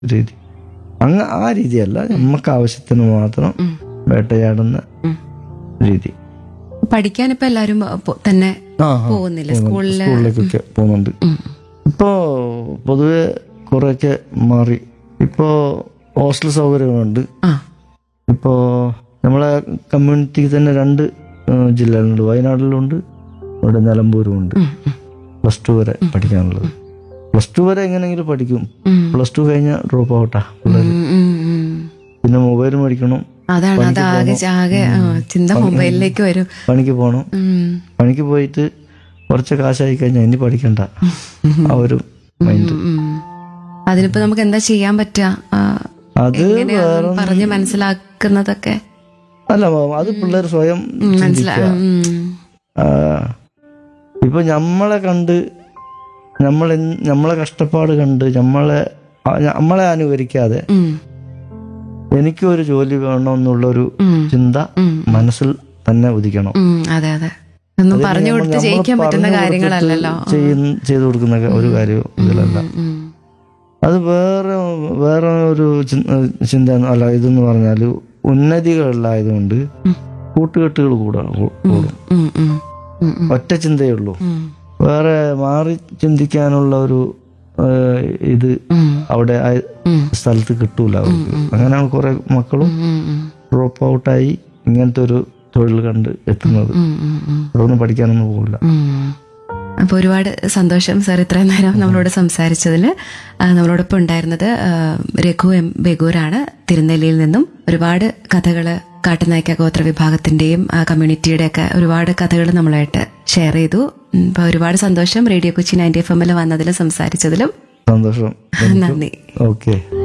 രീതി അങ്ങ് ആ രീതിയല്ല നമുക്ക് ആവശ്യത്തിന് മാത്രം ഉം. വേട്ടയാടുന്ന ഉം. രീതി പഠിക്കാനിപ്പോ എല്ലാരും പോ- തന്നെ ആ, ആ, പോകുന്നില്ലേ പോകുന്നുണ്ട്. സ്കൂളില് സ്കൂളിലേക്കൊക്കെ പോകുന്നുണ്ട് ഉം. ഇപ്പോ പൊതുവെ കുറെയൊക്കെ മാറി ഇപ്പോ ഹോസ്റ്റൽ സൗകര്യങ്ങളുണ്ട് ആ ഇപ്പോ നമ്മളെ കമ്മ്യൂണിറ്റിക്ക് തന്നെ രണ്ട് ഏഹ്, ജില്ലകളുണ്ട് വയനാട്ടിലുണ്ട് ഇവിടെ നിലമ്പൂരും ഉണ്ട് ഉം, ഉം, പ്ലസ് ടു വരെ പഠിക്കാനുള്ളത് പ്ലസ് ടു വരെ എങ്ങനെയെങ്കിലും പഠിക്കും ഉം. പ്ലസ് ടു കഴിഞ്ഞാൽ ഡ്രോപ്പ് ഔട്ടാ പിള്ളേർ ഉം, ഉം, ഉം. പിന്നെ മൊബൈൽ മേടിക്കണം അതാണ് അത് ആകെ ആകെ ആ, ചിന്ത മൊബൈലിലേക്ക് വരും പണിക്ക് പോകണം ഉം. പണിക്ക് പോയിട്ട് കുറച്ച് കാശായി കഴിഞ്ഞാൽ ഇനി പഠിക്കണ്ട ആ ഒരു മൈൻഡ് ഉം, ഉം. അതിനിപ്പോ നമുക്ക് എന്താ ചെയ്യാൻ പറ്റുക ആ, അത് എങ്ങനെയാ അത് പറഞ്ഞ് മനസ്സിലാക്കുന്നതൊക്കെ അല്ല അത് പിള്ളേർ സ്വയം മനസ്സിലാ ചിന്തിക്കുക ഉം. ആ, ഇപ്പൊ നമ്മളെ കണ്ട് നമ്മളെ നമ്മളെ കഷ്ടപ്പാട് കണ്ട് നമ്മളെ ആ, നമ്മളെ അനുകരിക്കാതെ ഉം. എനിക്കൊരു ജോലി വേണമെന്നുള്ളൊരു ഉം. ചിന്ത ഉം. മനസ്സിൽ തന്നെ ഉദിക്കണം ഉം. അതെ അതെ ഒന്നും പറഞ്ഞു കൊടുത്ത് നമ്മൾ ജയിക്കാൻ പറ്റുന്ന പറഞ്ഞു കാര്യങ്ങളല്ലല്ലോ കൊടുത്തിട്ട് ചെയ്യുന്ന- ചെയ്തു കൊടുക്കുന്ന ഒരു കാര്യവും ഇതിലല്ല ഉം. അത് വേറെ വേറെ ഒരു ചിന്ത ചിന്ത അല്ല ഇതെന്ന് പറഞ്ഞാൽ ഉന്നതികളിലായതുകൊണ്ട് കൂട്ടുകെട്ടുകൾ കൂടാ കൂ- കൂടും ഉം. ഉം. ഉം. ഉം. ഒറ്റ ചിന്തയേ ഉള്ളൂ ഉം. വേറെ മാറി ചിന്തിക്കാനുള്ള ഒരു ഏഹ്, ഇത് ഉം. അവിടെ ആ ഉം. സ്ഥലത്ത് കിട്ടൂല അവർക്ക് അങ്ങനെയാണ് കുറെ മക്കളും ഉം. ഉം. ഡ്രോപ്പ് ഔട്ടായി ഇങ്ങനത്തെ ഒരു തൊഴിൽ കണ്ട് എത്തുന്നത് ഉം. ഉം. ഉം. അതൊന്നും പഠിക്കാനൊന്നും പോകില്ല ഉം. അപ്പൊ ഒരുപാട് സന്തോഷം സാർ ഇത്രയും നേരം നമ്മളോട് സംസാരിച്ചതിൽ നമ്മളോടൊപ്പം ഉണ്ടായിരുന്നത് ആ, രഘു എം ബെഗൂരാണ് തിരുനെല്ലിയിൽ നിന്നും ഒരുപാട് കഥകള് കാട്ടുനായ്ക്ക ഗോത്ര വിഭാഗത്തിന്റെയും ആ, കമ്മ്യൂണിറ്റിയുടെ ഒക്കെ ഒരുപാട് കഥകൾ നമ്മളായിട്ട് ഷെയർ ചെയ്തു ഉം, അപ്പൊ ഒരുപാട് സന്തോഷം റേഡിയോ കൊച്ചി നയൻറ്റി എഫ് എമ്മിൽ വന്നതിലും സംസാരിച്ചതിലും സന്തോഷം നന്ദി ഓക്കെ